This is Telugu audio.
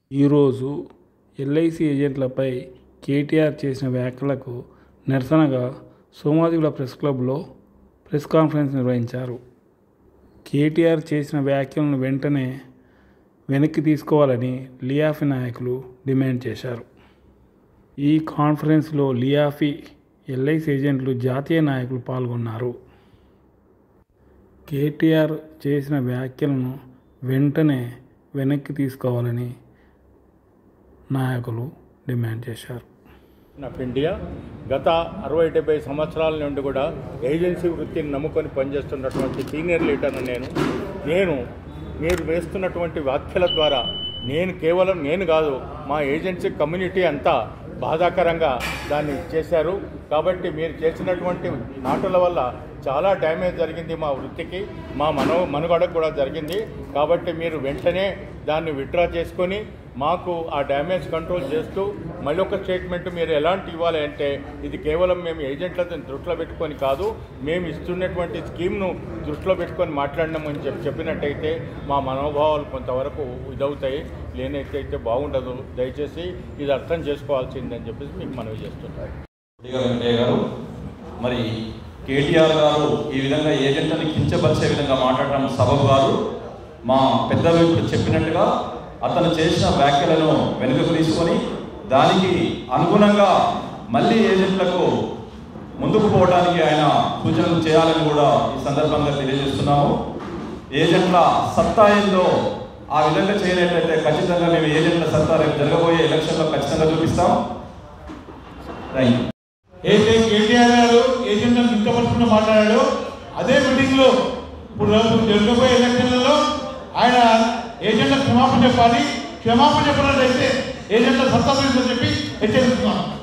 ఈరోజు ఎల్ఐసి ఏజెంట్లపై కేటీఆర్ చేసిన వ్యాఖ్యలకు నిరసనగా సోమాజిగూడ ప్రెస్ క్లబ్లో ప్రెస్ కాన్ఫరెన్స్ నిర్వహించారు కేటీఆర్ చేసిన వ్యాఖ్యలను వెంటనే వెనక్కి తీసుకోవాలని లియాఫీ నాయకులు డిమాండ్ చేశారు ఈ కాన్ఫరెన్స్లో లియాఫీ ఎల్ఐసి ఏజెంట్లు జాతీయ నాయకులు పాల్గొన్నారు కేటీఆర్ చేసిన వ్యాఖ్యలను వెంటనే వెనక్కి తీసుకోవాలని నాయకులు డిమాండ్ చేశారు ఆఫ్ ఇండియా గత అరవై డెబ్బై సంవత్సరాల నుండి కూడా ఏజెన్సీ వృత్తిని నమ్ముకొని పనిచేస్తున్నటువంటి సీనియర్ లీడర్ను నేను నేను మీరు వేస్తున్నటువంటి వ్యాఖ్యల ద్వారా నేను కేవలం నేను కాదు మా ఏజెన్సీ కమ్యూనిటీ అంతా బాధాకరంగా దాన్ని చేశారు కాబట్టి మీరు చేసినటువంటి నాటుల వల్ల చాలా డ్యామేజ్ జరిగింది మా వృత్తికి మా మనో మనుగడకు కూడా జరిగింది కాబట్టి మీరు వెంటనే దాన్ని విత్డ్రా చేసుకొని మాకు ఆ డ్యామేజ్ కంట్రోల్ చేస్తూ మళ్ళీ ఒక స్టేట్మెంట్ మీరు ఎలాంటి ఇవ్వాలి అంటే ఇది కేవలం మేము ఏజెంట్లతో దృష్టిలో పెట్టుకొని కాదు మేము ఇస్తున్నటువంటి స్కీమ్ను దృష్టిలో పెట్టుకొని మాట్లాడినామని చెప్పి చెప్పినట్టయితే మా మనోభావాలు కొంతవరకు ఇదవుతాయి లేనైతే అయితే బాగుండదు దయచేసి ఇది అర్థం చేసుకోవాల్సిందని చెప్పేసి మీకు మనవి చేస్తున్నాను కొద్దిగా వెంకయ్య గారు మరి కేటీఆర్ గారు ఈ విధంగా ఏజెంట్ని కించపరిచే విధంగా మాట్లాడడం సబబు కాదు మా పెద్దలు ఇప్పుడు చెప్పినట్టుగా అతను చేసిన వ్యాఖ్యలను వెనుకకు తీసుకొని దానికి అనుగుణంగా మళ్ళీ ఏజెంట్లకు ముందుకు పోవడానికి ఆయన సూచనలు చేయాలని కూడా ఈ సందర్భంగా తెలియజేస్తున్నాము ఏజెంట్ల సత్తా ఏందో ఆ విధంగా చేయనట్లయితే ఖచ్చితంగా మేము ఏజెంట్ల సత్తా రేపు జరగబోయే ఎలక్షన్లో ఖచ్చితంగా చూపిస్తాం థ్యాంక్ యూ అయితే కేటీఆర్ గారు ఏజెంట్ ఇంతవరకు మాట్లాడాడు అదే మీటింగ్ లో ఇప్పుడు రేపు జరగబోయే ఎలక్షన్లలో ఆయన ఏజెంట్ క్షమాపణ చెప్పాలి క్షమాపణ చెప్పినట్లయితే ఏజెంట్ల సత్తా గురించి చెప్పి హెచ్చరిస్తున్నాను